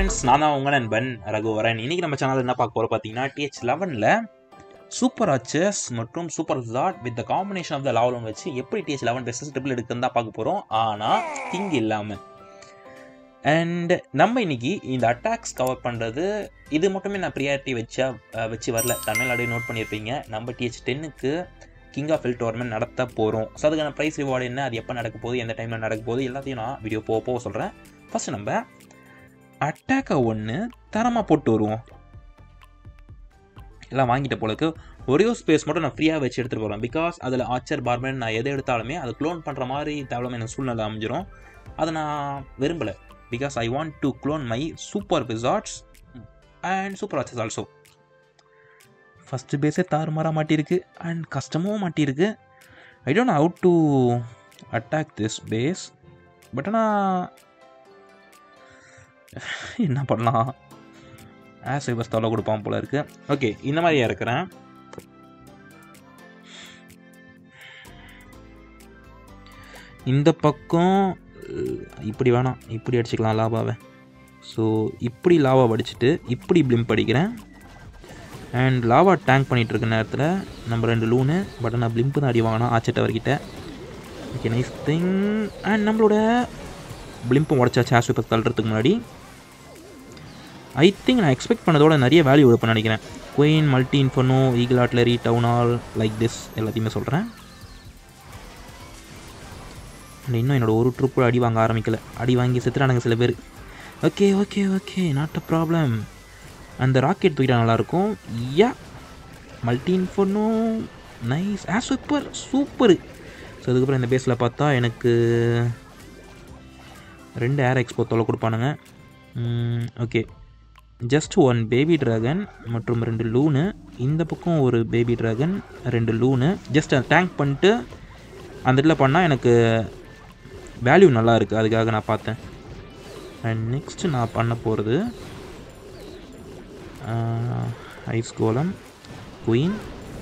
friends நான் தான் உங்கள் நண்பன் ரகுவரன் இன்னைக்கு நம்ம சேனல் என்ன பார்க்க போகிறோம் பார்த்தீங்கன்னா டிஹெச் லெவனில் சூப்பர் அச்சஸ் மற்றும் சூப்பர் ஜாட் with the combination of the லெவலும் வச்சு எப்படி டிஹெச் லெவன் பெஸ்ட் ட்ரிபிள் எடுக்குன்னு தான் பார்க்க போகிறோம் ஆனால் கிங் இல்லாமல் அண்ட் நம்ம இன்னைக்கு இந்த அட்டாக்ஸ் கவர் பண்ணுறது இது மட்டுமே நான் ப்ரியாரிட்டி வச்சா அஹ், வச்சு வரல தமிழ்நாடு நோட் பண்ணியிருப்பீங்க நம்ம டிஹெச் டென்னுக்கு கிங் ஆஃப் ஹில் டோர்னமெண்ட் நடத்த போகிறோம் ஸோ அதுக்கான ப்ரைஸ் ரிவார்டு என்ன அது எப்போ நடக்க போகுது எந்த டைமில் நடக்க போகுது எல்லாத்தையும் நான் வீடியோ போக போக சொல்கிறேன் ஃபஸ்ட்டு நம்ம அட்டாக்கை ஒன்று தரமாக போட்டு வருவோம் எல்லாம் வாங்கிட்ட போலக்கு ஒரே ஒரு ஸ்பேஸ் மட்டும் நான் ஃப்ரீயாக வச்சு எடுத்துகிட்டு போகிறேன் பிகாஸ் அதில் ஆச்சர் பார்பன் நான் எதை எடுத்தாலுமே அதை க்ளோன் பண்ணுற மாதிரி தேவையில்லாம எனக்கு சூழ்நிலை அமைஞ்சிரும் அதை நான் விரும்பலை because I want to clone my super wizards and super archers also first பேஸே தாறுமாறாக மாட்டியிருக்கு அண்ட் கஷ்டமும் மாட்டியிருக்கு I don't how to attack this base but ஆனால் என்ன பண்ணலாம் ஆஸ் ஐவஸ் தொலை கொடுப்பான் போல இருக்கு ஓகே இந்த மாதிரியா இருக்கிறேன் இந்த பக்கம் அஹ், இப்படி வேணாம் இப்படி அடிச்சுக்கலாம் லாபாவை ஸோ இப்படி லாவா அடிச்சுட்டு இப்படி பிளிம்ப் அடிக்கிறேன் அண்ட் லாவா டேங்க் பண்ணிட்டு இருக்க நேரத்தில் நம்ம ரெண்டு லூனு பட் நான் பிளிம்ப் தான் அடி வாங்கினா ஆச்சிட்ட அவர்கிட்ட ஓகே நைஸ் திங் அண்ட் நம்மளோட பிளிம்பை உடச்சாச்சு ஆஸ் இப்போ தள்ளுறதுக்கு முன்னாடி ஐ திங்க் நான் எக்ஸ்பெக்ட் பண்ணதோட நிறைய வேல்யூ எடுப்பேன் நினைக்கிறேன் queen multi inferno eagle artillery town hall like this எல்லாத்தையுமே சொல்கிறேன் அண்ட் இன்னும் என்னோட ஒரு ட்ரூப் கூட அடி வாங்க ஆரம்பிக்கல அடி வாங்கி செத்துறானுங்க சில பேர் okay okay okay not a problem அந்த ராக்கெட் தூக்கிட்டா நல்லாயிருக்கும் yeah multi inferno nice ah super super so அதுக்கப்புறம் இந்த பேஸில் பார்த்தா எனக்கு ரெண்டு ஏர் எக்ஸ்போ தொலை கொடுப்பானுங்க okay just one baby dragon மற்றும் ரெண்டு லூனு இந்த பக்கம் ஒரு பேபி டிராகன் ரெண்டு லூனு ஜஸ்ட் டேங்க் பண்ணிட்டு அந்த இடத்துல பண்ணால் எனக்கு வேல்யூ நல்லா இருக்குது அதுக்காக நான் பார்த்தேன் அண்ட் நெக்ஸ்ட் நான் பண்ண போகிறது ஐஸ் கோலம் குயின்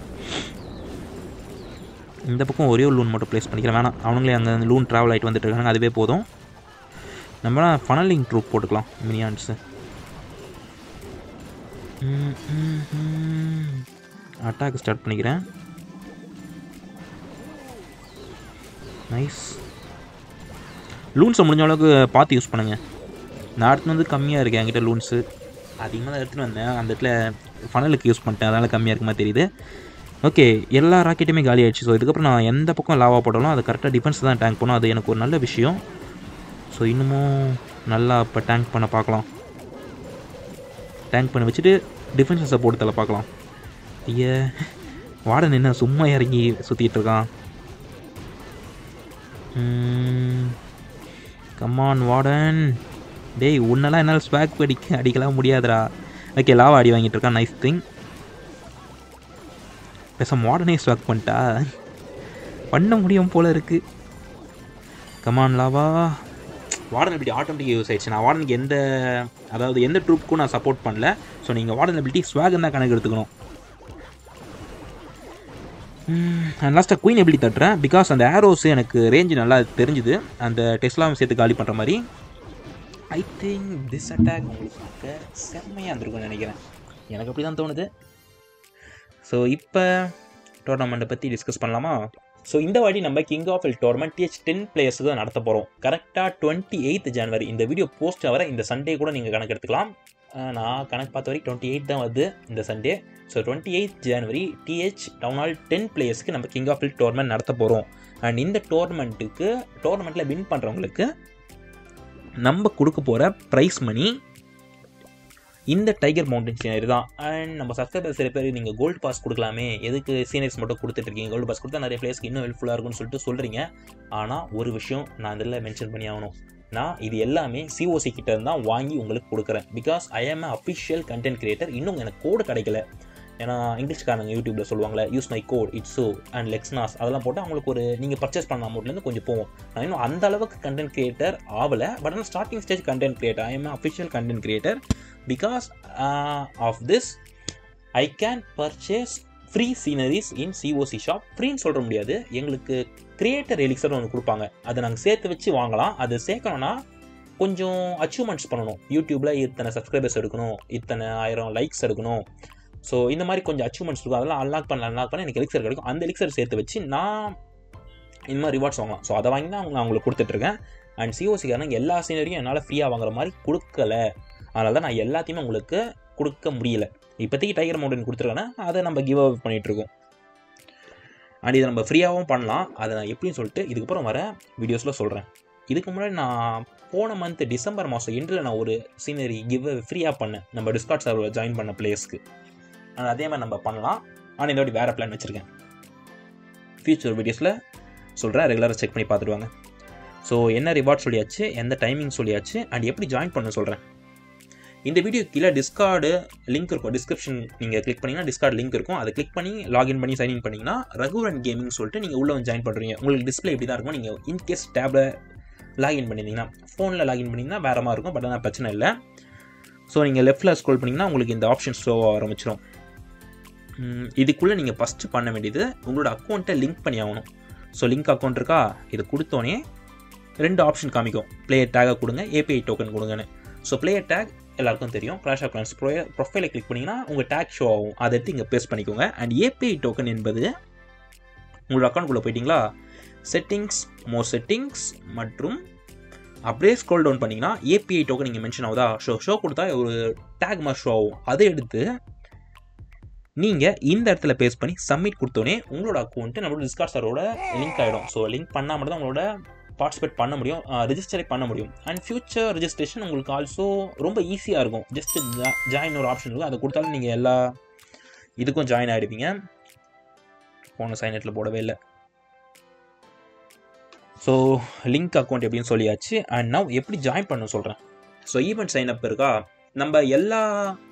இந்த பக்கம் ஒரே ஒரு லூன் மட்டும் ப்ளேஸ் பண்ணிக்கிறேன் வேணாம் அவனுங்களே அங்கே லூன் ட்ராவல் ஆகிட்டு வந்துட்டு இருக்காங்க அதுவே போதும் நம்ம ஃபனலிங் ட்ரூப் போட்டுக்கலாம் மினியான்ஸு அட்டாக் ஸ்டார்ட் பண்ணிக்கிறேன் நைஸ் லூன்ஸை முடிஞ்ச அளவுக்கு பார்த்து யூஸ் பண்ணுங்க நான் எடுத்துன்னு வந்து கம்மியாக இருக்கு என்கிட்ட லூன்ஸு அதிகமாக தான் எடுத்துன்னு வந்தேன் அந்த இடத்துல ஃபனலுக்கு யூஸ் பண்ணிட்டேன் அதனால் கம்மியாக இருக்குமா தெரியுது ஓகே எல்லா ராக்கெட்டுமே காலி ஆயிடுச்சு ஸோ இதுக்கப்புறம் நான் எந்த பக்கம் லாவா போட்டாலும் அது கரெக்டாக டிஃபென்ஸ் தான் டேங்க் பண்ணும் அது எனக்கு ஒரு நல்ல விஷயம் ஸோ இன்னமும் நல்லா இப்போ டேங்க் பண்ண பார்க்கலாம் டேங்க் பண்ணி வச்சுட்டு டிஃபென்ஸ் சப்போர்ட் தலை பார்க்கலாம் ஐயா வார்டன் என்ன சும்மா இறங்கி சுற்றிட்டு இருக்கான் கம்மான் வார்டன் டேய் உன்னெல்லாம் என்னால் ஸ்வாக் அடிக்க அடிக்கலாம் முடியாதுடா ஓகே லாவா அடி வாங்கிட்டு இருக்கான் நைஸ் திங் பேசாம மாடர்னே ஸ்வாக் பண்ணிட்டா பண்ண முடியும் போல இருக்கு come on lava warden ability automatic use ஆயிடுச்சு நான் வார்டனுக்கு எந்த அதாவது எந்த ட்ரூப்புக்கும் நான் சப்போர்ட் பண்ணல ஸோ நீங்கள் வார்டன் அபிலிட்டி ஸ்வாகன் தான் கணக்கு எடுத்துக்கணும் லாஸ்ட்டாக குயின் எப்படி தட்டுறேன் பிகாஸ் அந்த ஏரோஸ் எனக்கு ரேஞ்சு நல்லா தெரிஞ்சுது அந்த டெஸ்லாம் சேர்த்து காலி பண்ணுற மாதிரி ஐ திங்க் திஸ் அட்டாக் உங்களுக்கு பார்க்க செம்மையாக இருந்திருக்கும்னு நினைக்கிறேன் எனக்கு அப்படி தான் தோணுது ஸோ இப்போ டோர்னமெண்ட்டை பற்றி டிஸ்கஸ் பண்ணலாமா ஸோ இந்த வாட்டி நம்ம king of hill tournament TH ten பிளேயர்ஸுக்கு தான் நடத்த போகிறோம் கரெக்டாக டுவெண்ட்டி எயித் ஜனவரி இந்த வீடியோ போஸ்ட் ஆகிற இந்த சண்டே கூட நீங்கள் கணக்கு எடுத்துக்கலாம் அஹ் நான் கணக்கு பார்த்த வரைக்கும் டுவெண்ட்டி எயிட் தான் வருது இந்த Sunday so twenty eighth January TH town hall ten பிளேயர்ஸ்க்கு நம்ம கிங் ஆஃப் இல் டோர்னமெண்ட் நடத்த போகிறோம் அண்ட் இந்த டோர்னமெண்ட்டுக்கு டோர்னமெண்ட்டில் வின் பண்ணுறவங்களுக்கு நம்ம கொடுக்க போகிற ப்ரைஸ் மணி இந்த டைகர் மவுண்டன் சீனரி தான் அண்ட் நம்ம சப்ஸ்கிரைபர் சில பேர் நீங்கள் கோல்டு பாஸ் கொடுக்கலாமே எதுக்கு சீனரிஸ் மட்டும் கொடுத்துட்டு இருக்கீங்க கோல்டு பாஸ் கொடுத்தா நிறைய பிளேஸ்க்கு இன்னும் ஹெல்ப்ஃபுல்லாக இருக்கும்னு சொல்லிட்டு சொல்கிறீங்க ஆனால் ஒரு விஷயம் நான் இதில் மென்ஷன் பண்ணி ஆகணும் நான் இது எல்லாமே சிஓசி கிட்ட இருந்து தான் வாங்கி உங்களுக்கு கொடுக்குறேன் பிகாஸ் ஐ ஆம் அஃபிஷியல் கண்டென்ட் கிரியேட்டர் இன்னும் எனக்கு கோடு கிடைக்கல ஏன்னா இங்கிலீஷ்காரங்க யூடியூப்ல சொல்லுவாங்களே use my code it's so and லெக்ஸ்னாஸ் அதெல்லாம் போட்டு அவங்களுக்கு ஒரு நீங்கள் பர்ச்சேஸ் பண்ண அமௌண்ட்லேருந்து கொஞ்சம் போவோம் நான் இன்னும் அந்த அளவுக்கு கண்டென்ட் கிரியேட்டர் ஆகலை பட் ஆனால் starting stage content creator I am official content creator because of this I can purchase free sceneries in COC shop ஃப்ரீன்னு சொல்ல முடியாது எங்களுக்கு கிரியேட்டர் எலிக்சர் ஒன்று கொடுப்பாங்க அதை நாங்கள் சேர்த்து வச்சு வாங்கலாம் அது சேர்க்கணும்னா கொஞ்சம் அச்சீவ்மெண்ட்ஸ் பண்ணணும் யூடியூப்பில் இத்தனை சப்ஸ்கிரைபர்ஸ் எடுக்கணும் இத்தனை ஆயிரம் லைக்ஸ் எடுக்கணும் ஸோ இந்த மாதிரி கொஞ்சம் அச்சீவ்மெண்ட்ஸ் இருக்கும் அதெல்லாம் அன்லாக் பண்ண அன்லாக் பண்ண எனக்கு எலிக்சர் கிடைக்கும் அந்த எலிக்சர் சேர்த்து வச்சு நான் இந்த மாதிரி ரிவார்ட்ஸ் வாங்கலாம் ஸோ அதை வாங்கி தான் நான் உங்களுக்கு கொடுத்துட்ருக்கேன் அண்ட் சிஓசிக்காரங்க எல்லா சீனரியும் என்னால் ஃப்ரீயாக வாங்குற மாதிரி கொடுக்கல அதனால தான் நான் எல்லாத்தையுமே உங்களுக்கு கொடுக்க முடியல இப்போதைக்கு டைகர் மவுண்டன் கொடுத்துருக்கேன்னா அதை நம்ம கிவ் அப் பண்ணிகிட்ருக்கோம் அண்ட் இதை நம்ம ஃப்ரீயாகவும் பண்ணலாம் அதை நான் எப்படின்னு சொல்லிட்டு இதுக்கப்புறம் வர வீடியோஸில் சொல்கிறேன் இதுக்கு முன்னாடி நான் போன மந்த் டிசம்பர் மாதம் எண்டில் நான் ஒரு சீனரி கிவ் ஃப்ரீயாக பண்ணேன் நம்ம டிஸ்கார்ட் சர்வர் ஜாயின் பண்ண பிளேஸ்க்கு ஆனால் அதே மாதிரி நம்ம பண்ணலாம் ஆனால் இந்த வாட்டி வேறு பிளான் வச்சுருக்கேன் ஃபியூச்சர் வீடியோஸில் சொல்கிறேன் ரெகுலராக செக் பண்ணி பார்த்துடுவாங்க ஸோ என்ன ரிவார்ட் சொல்லியாச்சு எந்த டைமிங் சொல்லியாச்சு அண்ட் எப்படி ஜாயின் பண்ண சொல்கிறேன் இந்த வீடியோ கீழே டிஸ்கார்டு லிங்க் இருக்கும் டிஸ்கிரிப்ஷன் நீங்கள் கிளிக் பண்ணிங்கன்னா டிஸ்கார்ட் லிங்க் இருக்கும் அதை கிளிக் பண்ணி லாகின் பண்ணி சைன்இன் பண்ணிங்கன்னா ரகுவரன் கேமிங் சொல்லிட்டு நீங்கள் உள்ளே வந்து ஜாயின் பண்ணுறீங்க உங்களுக்கு டிஸ்பிளே இப்படி தான் இருக்கும் நீங்கள் இன்கேஸ் டேபில் லாகின் பண்ணியிருந்தீங்கன்னா ஃபோனில் லாகின் பண்ணிங்கன்னா வேறு மாதிரி இருக்கும் பட் ஆனால் பிரச்சனை இல்லை ஸோ நீங்கள் லெஃப்ட்டில் ஸ்க்ரோல் பண்ணிங்கன்னா உங்களுக்கு இந்த ஆப்ஷன் ஷோ ஆரம்பிச்சிடும் இதுக்குள்ளே நீங்கள் ஃபஸ்ட்டு பண்ண வேண்டியது உங்களோட அக்கௌண்ட்டை லிங்க் பண்ணி ஆகணும் ஸோ லிங்க் அக்கௌண்ட் இருக்கா இது கொடுத்தோன்னே ரெண்டு ஆப்ஷன் காமிக்கும் பிளேயர் டேகை கொடுங்க ஏபிஐ டோக்கன் கொடுங்கன்னு ஸோ பிளேயர் டேக் எல்லாருக்கும் தெரியும் கிளாஷ் ஆஃப் கிளான்ஸ் ப்ரோ ப்ரொஃபைலை கிளிக் பண்ணிங்கன்னா உங்கள் டேக் ஷோ ஆகும் அதை எடுத்து இங்கே பேஸ்ட் பண்ணிக்கோங்க அண்ட் ஏபிஐ டோக்கன் என்பது உங்களோட அக்கௌண்ட்குள்ளே போயிட்டீங்களா செட்டிங்ஸ் மோர் செட்டிங்ஸ் மற்றும் அப்படியே ஸ்க்ரோல் டவுன் பண்ணிங்கன்னா ஏபிஐ டோக்கன் நீங்கள் மென்ஷன் ஆகுதா ஷோ ஷோ கொடுத்தா ஒரு டேக் மாதிரி ஷோ ஆகும் அதை எடுத்து நீங்கள் இந்த இடத்துல பேஸ் பண்ணி சப்மிட் கொடுத்தோன்னே உங்களோட அக்கௌண்ட்டு நம்மளோட டிஸ்கார்ட் சர்வரோட லிங்க் ஆகிடும் ஸோ லிங்க் பண்ணால் மட்டும் தான் உங்களோட பார்ட்டிசிபேட் பண்ண முடியும் ரிஜிஸ்டரே பண்ண முடியும் அண்ட் ஃபியூச்சர் ரிஜிஸ்ட்ரேஷன் உங்களுக்கு ஆல்சோ ரொம்ப ஈஸியாக இருக்கும் ஜஸ்ட் ஜாயின் ஒரு ஆப்ஷன் இருக்கும் அதை கொடுத்தாலும் நீங்கள் எல்லா இதுக்கும் ஜாயின் ஆகிடுவீங்க போன சைனெட்டில் போடவே இல்லை ஸோ லிங்க் அக்கௌண்ட் எப்படின்னு சொல்லியாச்சு அண்ட் நான் எப்படி ஜாயின் பண்ண சொல்கிறேன் ஸோ ஈவெண்ட் சைன் அப் இருக்கா நம்ம எல்லா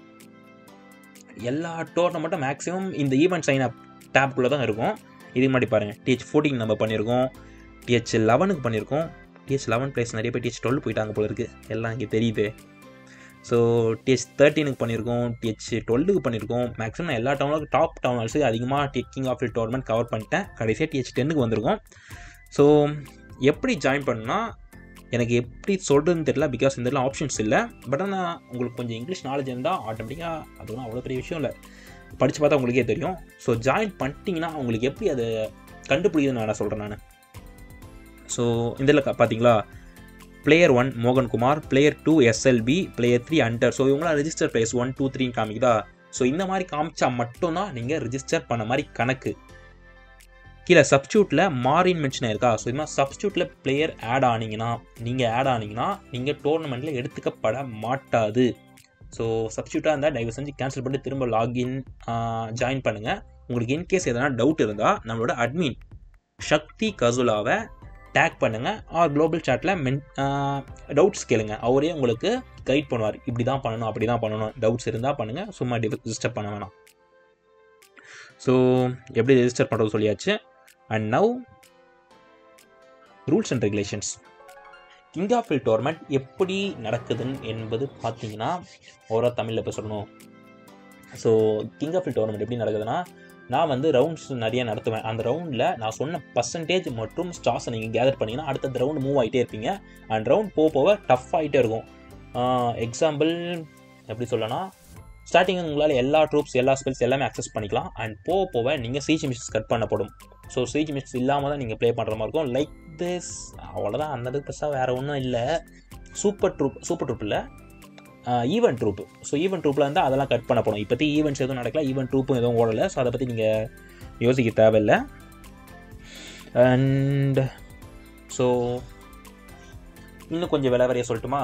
எல்லா டோர்னமெண்ட்டும் மேக்ஸிமம் இந்த ஈவெண்ட் சைன் அப் டேப்குள்ளே தான் இருக்கும் இதுக்கு முன்னாடி பாருங்கள் டிஹெச் ஃபோர்டீன் நம்ம பண்ணியிருக்கோம் டிஹெச் லெவனுக்கு பண்ணியிருக்கோம் டிஹெச் லெவன் ப்ளேஸ் நிறைய பேர் டிஹெச் டுவெல் போயிட்டாங்க போல இருக்குது எல்லாம் இங்கே தெரியுது ஸோ டிஹெச் தேர்ட்டீனுக்கு பண்ணியிருக்கோம் டிஹெச் டுவெல்லுக்கு பண்ணியிருக்கோம் மேக்ஸிமம் நான் எல்லா டவுனுக்கும் டாப் டவுன் ஹால்ஸுக்கு அதிகமாக the king of tournament cover பண்ணிட்டேன் கடைசியாக டிஹெச் டென்னுக்கு வந்திருக்கோம் ஸோ எப்படி ஜாயின் பண்ணால் எனக்கு எப்படி சொல்கிறதுன்னு தெரியல பிகாஸ் இந்த இதெல்லாம் ஆப்ஷன்ஸ் இல்லை பட் ஆனால் உங்களுக்கு கொஞ்சம் இங்கிலீஷ் நாலேஜ் இருந்தால் ஆட்டோமேட்டிக்காக அதுவும் அவ்வளோ பெரிய விஷயம் இல்லை படித்து பார்த்தா உங்களுக்கே தெரியும் ஸோ ஜாயின் பண்ணிட்டீங்கன்னா உங்களுக்கு எப்படி அதை கண்டுபிடிக்குதுன்னு நான் சொல்கிறேன் நான் ஸோ இந்த இதில் பார்த்தீங்களா player one Mohankumar player two SLP player three under so இவங்களாம் ரெஜிஸ்டர் பிளேயர்ஸ் ஒன் டூ த்ரீன்னு காமிக்குதா ஸோ இந்த மாதிரி காமிச்சா மட்டும்தான் நீங்கள் ரிஜிஸ்டர் பண்ண மாதிரி கணக்கு கீழே சப்ஸ்டியூட்டில் மாறின் மென்ஷன் இருக்கா ஸோ இது மாதிரி சப்ஸ்டியூட்டில் பிளேயர் ஆட் ஆனீங்கன்னா நீங்கள் ஆட் ஆனீங்கன்னா நீங்கள் டோர்னமெண்ட்டில் எடுத்துக்கப்பட மாட்டாது ஸோ சப்ஸ்டியூட்டாக இருந்தால் தயவு செஞ்சு கேன்சல் பண்ணி திரும்ப லாகின் ஜாயின் பண்ணுங்கள் உங்களுக்கு இன்கேஸ் எதனா டவுட் இருந்தால் நம்மளோட அட்மின் சக்தி கசுலாவை டேக் பண்ணுங்கள் ஆர் குளோபல் சாட்டில் மென் டவுட்ஸ் கேளுங்க அவரே உங்களுக்கு கைட் பண்ணுவார் இப்படி தான் பண்ணணும் அப்படி தான் பண்ணணும் டவுட்ஸ் இருந்தால் பண்ணுங்கள் சும்மா ரிஜிஸ்டர் பண்ண வேணாம் ஸோ எப்படி ரெஜிஸ்டர் பண்ணுறது சொல்லியாச்சு and now rules and regulations king of hill tournament எப்படி நடக்குதுன்னு என்பது பார்த்தீங்கன்னா ஓரா தமிழில் இப்போ சொல்லணும் so king of hill tournament எப்படி நடக்குதுன்னா நான் வந்து ரவுண்ட்ஸ் நிறைய நடத்துவேன் அந்த ரவுண்டில் நான் சொன்ன பர்சன்டேஜ் மற்றும் ஸ்டார்ஸை நீங்கள் கேதர் பண்ணிங்கன்னா அடுத்த ரவுண்ட் மூவ் ஆகிட்டே இருப்பீங்க அண்ட் ரவுண்ட் போக போக டஃப் ஆகிட்டே இருக்கும் எக்ஸாம்பிள் எப்படி சொல்லனா ஸ்டார்டிங் உங்களால் எல்லா ட்ரூப்ஸ் எல்லா ஸ்பெல்ஸ் எல்லாமே அக்சஸ் பண்ணிக்கலாம் அண்ட் போக போக நீங்கள் சிஜி மிஷன்ஸ் கட் பண்ணப்படும் ஸோ சிஜி மிஷன்ஸ் இல்லாமல் தான் நீங்கள் ப்ளே பண்ணுற மாதிரி இருக்கும் லைக் திஸ் அவ்வளோதான் அந்த அளவுக்கு பெருசாக வேறு ஒன்றும் இல்லை சூப்பர் ட்ரூப் சூப்பர் ட்ரூப் இல்லை ஈவெண்ட் ட்ரூப் ஸோ ஈவெண்ட் ட்ரூப்பில் இருந்தால் அதெல்லாம் கட் பண்ண போடும் இப்போத்தி ஈவெண்ட்ஸ் எதுவும் நடக்கல ஈவெண்ட் ட்ரூப்பும் எதுவும் ஓடலை ஸோ அதை பற்றி நீங்கள் யோசிக்க தேவையில்லை அண்ட் ஸோ இன்னும் கொஞ்சம் விலை வரைய சொல்லட்டுமா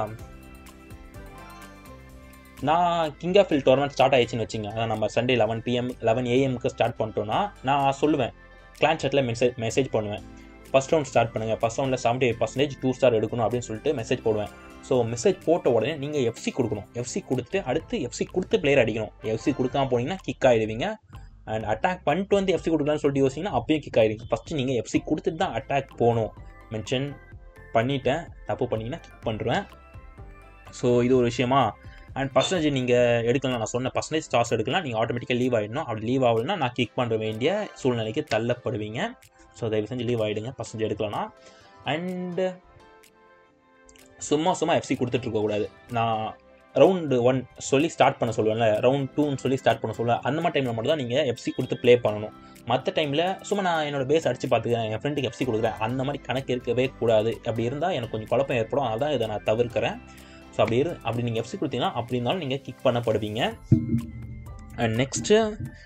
நான் king of hill tournament start ஆயிடுச்சுன்னு வச்சுங்க அதான் நம்ம சண்டே லெவன் பிஎம் லெவன் ஏஎம்க்கு ஸ்டார்ட் பண்ணிட்டோன்னா நான் சொல்லுவேன் கிளான் சாட்டில் மெசேஜ் மெசேஜ் பண்ணுவேன் ஃபஸ்ட் ரவுண்ட் ஸ்டார்ட் பண்ணுங்கள் ஃபஸ்ட் ரவுண்டில் seventy eight percentage two star எடுக்கணும் அப்படின்னு சொல்லிட்டு மெசேஜ் போடுவேன் ஸோ மெசேஜ் போட்ட உடனே நீங்கள் எஃப்சி கொடுக்கணும் எஃப்சி கொடுத்து அடுத்து எஃப்சி கொடுத்து பிளேயர் அடிக்கணும் எஃப்சி கொடுக்காம போனீங்கன்னா கிக் ஆகிடுவீங்க அண்ட் அட்டாக் பண்ணிட்டு வந்து எஃப்சி கொடுக்கலாம்னு சொல்லிட்டு யோசிச்சிங்கன்னா அப்பயும் கிக் ஆகிடுவீங்க ஃபஸ்ட்டு நீங்கள் எஃப்சி கொடுத்துட்டு தான் அட்டாக் போகணும் மென்ஷன் பண்ணிட்டேன் தப்பு பண்ணிங்கன்னா கிக் பண்ணுறேன் ஸோ இது ஒரு விஷயமா அண்ட் பர்சன்டேஜ் நீங்கள் எடுக்கலாம் நான் சொன்ன பர்சன்டேஜ் ஸ்டார்ஸ் எடுக்கலாம் நீங்கள் ஆட்டோமேட்டிக்காக லீவ் ஆகிடணும் அப்படி லீவ் ஆகலைன்னா நான் கிக் பண்ண வேண்டிய சூழ்நிலைக்கு தள்ளப்படுவீங்க ஸோ தயவு செஞ்சு லீவ் ஆகிடுங்க பர்சன்டேஜ் எடுக்கலனா அண்டு சும்மா சும்மா எஃப்சி கொடுத்துட்டு இருக்கக்கூடாது நான் ரவுண்டு ஒன் சொல்லி ஸ்டார்ட் பண்ண சொல்லுவேன்ல ரவுண்ட் டூன்னு சொல்லி ஸ்டார்ட் பண்ண சொல்லுவேன் அந்த மாதிரி டைமில் மட்டும் தான் நீங்கள் எஃப்சி கொடுத்து ப்ளே பண்ணணும் மற்ற டைமில் சும்மா நான் என்னோட பேஸ் அடித்து பார்த்துக்கிறேன் என் ஃப்ரெண்டுக்கு எஃப்சி கொடுக்குறேன் அந்த மாதிரி கணக்கு இருக்கவே கூடாது அப்படி இருந்தால் எனக்கு கொஞ்சம் குழப்பம் ஏற்படும் அதான் இதை நான் தவிர்க்கிறேன் ஸோ அப்படி இரு அப்படி நீங்கள் எஃப்சி கொடுத்தீங்கன்னா அப்படி இருந்தாலும் நீங்கள் கிக் பண்ணப்படுவீங்க அண்ட் நெக்ஸ்ட்டு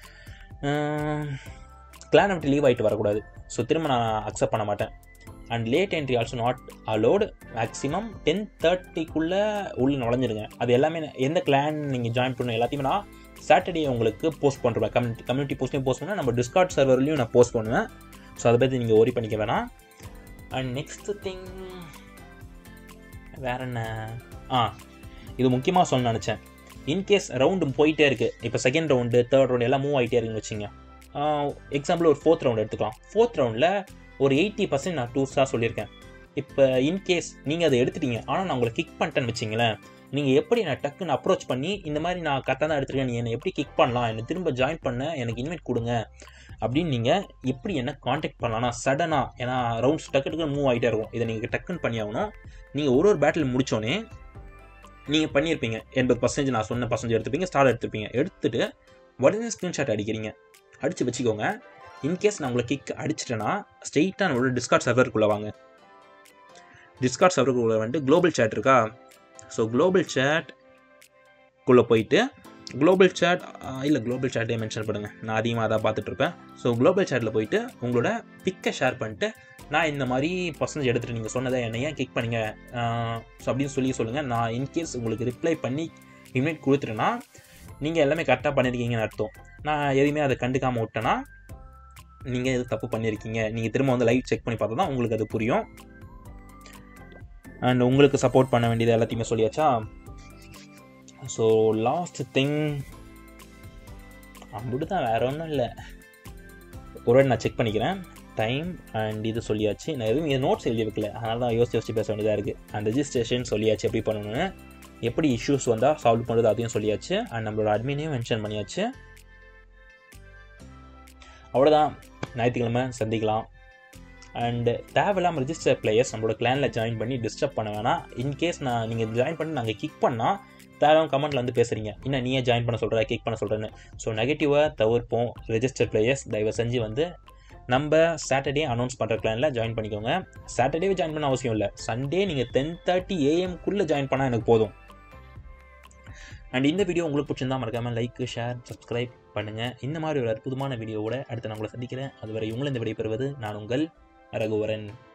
கிளான் விட்டு லீவ் ஆகிட்டு வரக்கூடாது ஸோ திரும்ப நான் அக்செப்ட் பண்ண மாட்டேன் and late entry also not allowed maximum ten தேர்ட்டிக்குள்ளே உள்ளே நுழைஞ்சிடுங்க அது எல்லாமே எந்த கிளான் நீங்கள் ஜாயின் பண்ணணும் எல்லாத்தையுமே நான் சாட்டர்டே உங்களுக்கு போஸ்ட் பண்ணுறேன் கம்யூனிட்டி கம்யூனிட்டி போஸ்ட்லையும் போஸ்ட் பண்ணுவேன் நம்ம டிஸ்கார்ட் சர்வர்லையும் நான் போஸ்ட் பண்ணுவேன் ஸோ அதை பற்றி நீங்கள் ஒரி பண்ணிக்க வேணாம் அண்ட் நெக்ஸ்ட் திங் வேற என்ன ஆ இது முக்கியமாக சொல்ல நினச்சேன் இன்கேஸ் ரவுண்டு போயிட்டே இருக்குது இப்போ செகண்ட் ரவுண்டு தேர்ட் ரவுண்டு எல்லாம் மூவ் ஆகிட்டே இருக்குன்னு வச்சுங்க எக்ஸாம்பிள் ஒரு ஃபோர்த் ரவுண்ட் எடுத்துக்கலாம் ஃபோர்த் ரவுண்டில் ஒரு எயிட்டி பர்சன்ட் நான் டூஸாக சொல்லியிருக்கேன் இப்போ இன்கேஸ் நீங்கள் அதை எடுத்துட்டீங்க ஆனால் நான் உங்களை கிக் பண்ணிட்டேன்னு வச்சிங்களேன் நீங்கள் எப்படி நான் டக்குன்னு அப்ரோச் பண்ணி இந்த மாதிரி நான் கரெக்டாக தான் எடுத்துருக்கேன் நீ என்னை எப்படி கிக் பண்ணலாம் என்னை திரும்ப ஜாயின் பண்ண எனக்கு இன்வைட் கொடுங்க அப்படின்னு நீங்கள் எப்படி என்ன காண்டாக்ட் பண்ணலாம்னா சடனாக ஏன்னா ரவுண்ட்ஸ் டக்கு டக்குன்னு மூவ் ஆகிட்டே இருக்கும் இதை நீங்கள் டக்குன்னு பண்ணி ஆகணும் நீங்கள் ஒரு ஒரு பேட்டில் முடித்தோடனே நீங்கள் பண்ணியிருப்பீங்க எண்பது பர்சன்டேஜ் நான் சொன்ன பர்சன்டேஜ் எடுத்துப்பீங்க ஸ்டார் எடுத்துப்பீங்க எடுத்துட்டு உடனே ஸ்க்ரீன்ஷாட் அடிக்கிறீங்க அடித்து வச்சுக்கோங்க இன்கேஸ் நான் உங்களை கிக் அடிச்சிட்டேன்னா ஸ்ட்ரெயிட்டாக நம்மளோட டிஸ்கார்ட் சர்வருக்குள்ளே வாங்க டிஸ்கார்ட் சர்வருக்குள்ளே வந்துட்டு குளோபல் சேட் இருக்கா ஸோ குளோபல் சேட் குள்ளே போயிட்டு குளோபல் சேட் இல்லை குளோபல் சேட்டே மென்ஷன் பண்ணுங்கள் நான் அதிகமாக தான் பார்த்துட்ருப்பேன் ஸோ குளோபல் சேட்டில் போயிட்டு உங்களோட பிக்கை ஷேர் பண்ணிட்டு நான் இந்த மாதிரி பர்சன்டேஜ் எடுத்துகிட்டு நீங்கள் சொன்னதை என்னை ஏன் கிக் பண்ணீங்க ஸோ அப்படின்னு சொல்லி சொல்லுங்கள் நான் இன்கேஸ் உங்களுக்கு ரிப்ளை பண்ணி இமெயில் கொடுத்துட்டேன்னா நீங்கள் எல்லாமே கரெக்டாக பண்ணியிருக்கீங்கன்னு அர்த்தம் நான் எதுவுமே அதை கண்டுக்காமல் விட்டேன்னா நீங்கள் எது தப்பு பண்ணியிருக்கீங்க நீங்கள் திரும்ப வந்து லைவ் செக் பண்ணி பார்த்தா தான் உங்களுக்கு அது புரியும் அண்ட் உங்களுக்கு சப்போர்ட் பண்ண வேண்டியது எல்லாத்தையுமே சொல்லியாச்சா ஸோ லாஸ்ட் திங் அப்படி தான் வேற ஒன்றும் இல்லை ஒரு வாட்டி நான் செக் பண்ணிக்கிறேன் டைம் அண்ட் இது சொல்லியாச்சு நான் எதுவும் இது நோட்ஸ் எழுதி வைக்கல அதனால தான் யோசிச்சு யோசிச்சு பேச வேண்டியதாக இருக்குது அண்ட் ரெஜிஸ்ட்ரேஷன் சொல்லியாச்சு எப்படி பண்ணணும்னு எப்படி இஷ்யூஸ் வந்தால் சால்வ் பண்ணுறது அதையும் சொல்லியாச்சு அண்ட் நம்மளோட அட்மினையும் மென்ஷன் பண்ணியாச்சு அவ்வளோதான் ஞாயிற்றுக்கிழமை சந்திக்கலாம் அண்டு தேவையில்லாமல் ரிஜிஸ்டர் பிளேயர்ஸ் நம்மளோட கிளானில் ஜாயின் பண்ணி டிஸ்டர்ப் பண்ண வேணாம் இன்கேஸ் நான் நீங்கள் ஜாயின் பண்ணி நாங்கள் கிக் பண்ணால் தேவையான கமெண்ட்டில் வந்து பேசுகிறீங்க இன்னும் நீயே ஜாயின் பண்ண சொல்கிற கிக் பண்ண சொல்கிறேன்னு ஸோ நெகட்டிவாக தவிர்ப்போம் ரெஜிஸ்டர் பிளேயர்ஸ் தயவு செஞ்சு வந்து நம்ம சாட்டர்டே அனௌன்ஸ் பண்ணுற கிளானில் ஜாயின் பண்ணிக்கோங்க சாட்டர்டே ஜாயின் பண்ண அவசியம் இல்லை சண்டே நீங்கள் டென் தேர்ட்டி ஏஎம்குள்ளே ஜாயின் பண்ணால் எனக்கு போதும் அண்ட் இந்த வீடியோ உங்களுக்கு பிடிச்சிருந்தா மறக்காமல் லைக் ஷேர் சப்ஸ்கிரைப் பண்ணுங்கள் இந்த மாதிரி ஒரு அற்புதமான வீடியோவோட அடுத்து நான் உங்களை சந்திக்கிறேன் அதுவரை உங்களை இந்த விடைபெறுவது நான் உங்கள் ரகுவரன்